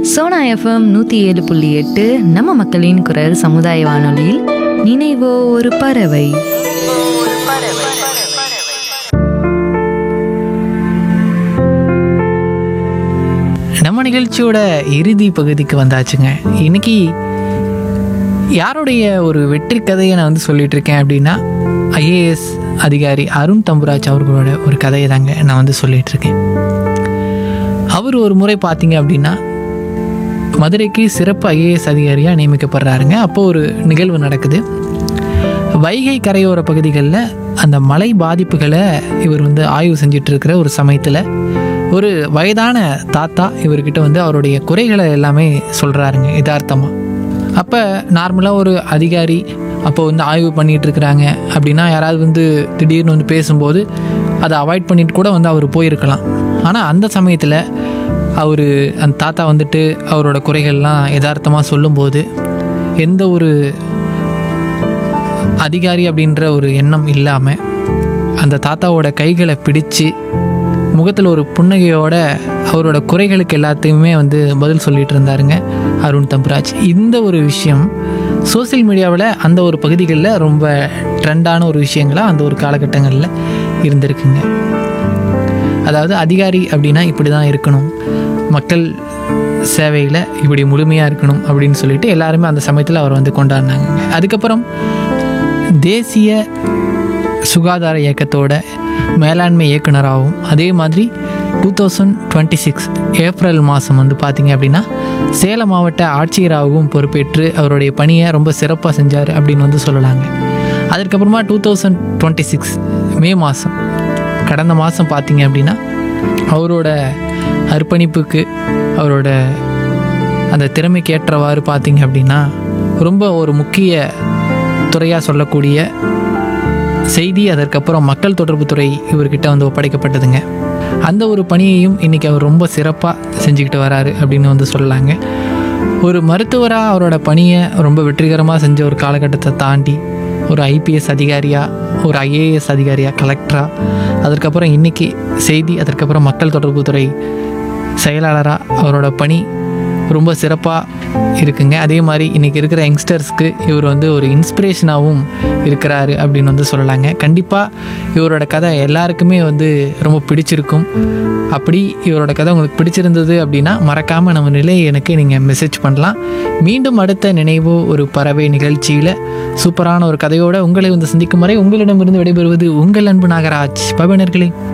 Sona FM நூற்றி ஏழு புள்ளி எட்டு நம்ம மக்களின் குரல் சமுதாய வானொலியில் நினைவோ ஒரு பறவை நம்ம நிகழ்ச்சியோட இறுதி பகுதிக்கு வந்தாச்சுங்க இன்னைக்கு யாருடைய ஒரு வெற்றி கதையை நான் வந்து சொல்லிட்டு இருக்கேன் அப்படின்னா ஐஏஎஸ் அதிகாரி அருண் தம்புராஜ் அவர்களோட ஒரு கதையை தாங்க நான் வந்து சொல்லிட்டு இருக்கேன் அவர் ஒரு முறை பார்த்தீங்க அப்படின்னா மதுரைக்கு சிறப்பு ஐஏஎஸ் அதிகாரியாக நியமிக்கப்படுறாருங்க அப்போ ஒரு நிகழ்வு நடக்குது வைகை கரையோர பகுதிகளில் அந்த மலை பாதிப்புகளை இவர் வந்து ஆய்வு செஞ்சுட்டு இருக்கிற ஒரு சமயத்தில் ஒரு வயதான தாத்தா இவர்கிட்ட வந்து அவருடைய குறைகளை எல்லாமே சொல்கிறாருங்க யதார்த்தமாக அப்போ நார்மலாக ஒரு அதிகாரி அப்போ வந்து ஆய்வு பண்ணிகிட்டு இருக்கிறாங்க அப்படின்னா யாராவது வந்து திடீர்னு வந்து பேசும்போது அதை அவாய்ட் பண்ணிட்டு கூட வந்து அவர் போயிருக்கலாம் ஆனால் அந்த சமயத்தில் அவர் அந்த தாத்தா வந்துட்டு அவரோட குறைகள்லாம் யதார்த்தமாக சொல்லும்போது எந்த ஒரு அதிகாரி அப்படின்ற ஒரு எண்ணம் இல்லாமல் அந்த தாத்தாவோட கைகளை பிடிச்சு முகத்தில் ஒரு புன்னகையோட அவரோட குறைகளுக்கு எல்லாத்தையுமே வந்து பதில் சொல்லிட்டு இருந்தாருங்க அருண் தம்புராஜ் இந்த ஒரு விஷயம் சோஷியல் மீடியாவில் அந்த ஒரு பகுதிகளில் ரொம்ப ட்ரெண்டான ஒரு விஷயங்களாக அந்த ஒரு காலகட்டங்களில் இருந்திருக்குங்க அதாவது அதிகாரி அப்படின்னா இப்படி தான் இருக்கணும் மக்கள் சேவையில் இப்படி முழுமையாக இருக்கணும் அப்படின்னு சொல்லிட்டு எல்லாருமே அந்த சமயத்தில் அவர் வந்து கொண்டாடினாங்க அதுக்கப்புறம் தேசிய சுகாதார இயக்கத்தோட மேலாண்மை இயக்குனராகவும் அதே மாதிரி two thousand twenty six April மாதம் வந்து பார்த்திங்க அப்படின்னா சேலம் மாவட்ட ஆட்சியராகவும் பொறுப்பேற்று அவருடைய பணியை ரொம்ப சிறப்பாக செஞ்சார் அப்படின்னு வந்து சொல்லலாங்க அதற்கப்புறமா two thousand twenty six May மாதம் கடந்த மாதம் பார்த்தீங்க அப்படின்னா அவரோட அர்ப்பணிப்புக்கு அவரோட அந்த திறமைக்கு ஏற்றவாறு பார்த்தீங்க அப்படின்னா ரொம்ப ஒரு முக்கிய துறையாக சொல்லக்கூடிய செய்தி அதற்கப்புறம் மக்கள் தொடர்பு துறை இவர்கிட்ட வந்து ஒப்படைக்கப்பட்டதுங்க அந்த ஒரு பணியையும் இன்றைக்கி அவர் ரொம்ப சிறப்பாக செஞ்சுக்கிட்டு வராரு அப்படின்னு வந்து சொல்லலாங்க ஒரு மருத்துவராக அவரோட பணியை ரொம்ப வெற்றிகரமாக செஞ்ச ஒரு காலகட்டத்தை தாண்டி ஒரு ஐபிஎஸ் அதிகாரியாக ஒரு ஐஏஎஸ் அதிகாரியாக கலெக்டராக அதற்கப்புறம் இன்றைக்கி செய்தி அதற்கப்புறம் மக்கள் தொடர்பு துறை செயலாளராக அவரோட பணி ரொம்ப சிறப்பாக இருக்குங்க அதே மாதிரி இன்றைக்கி இருக்கிற யங்ஸ்டர்ஸ்க்கு இவர் வந்து ஒரு இன்ஸ்பிரேஷனாகவும் இருக்கிறாரு அப்படின்னு வந்து சொல்லலாங்க கண்டிப்பாக இவரோட கதை எல்லாருக்குமே வந்து ரொம்ப பிடிச்சிருக்கும் அப்படி இவரோட கதை உங்களுக்கு பிடிச்சிருந்தது அப்படின்னா மறக்காமல் நம்ம நிலையை எனக்கு நீங்கள் மெசேஜ் பண்ணலாம் மீண்டும் அடுத்த நினைவோ ஒரு பறவை நிகழ்ச்சியில் சூப்பரான ஒரு கதையோடு உங்களை வந்து சந்திக்கும் வரை உங்களிடமிருந்து விடைபெறுவது உங்கள் அன்பு நாகராஜ் பவனர்களே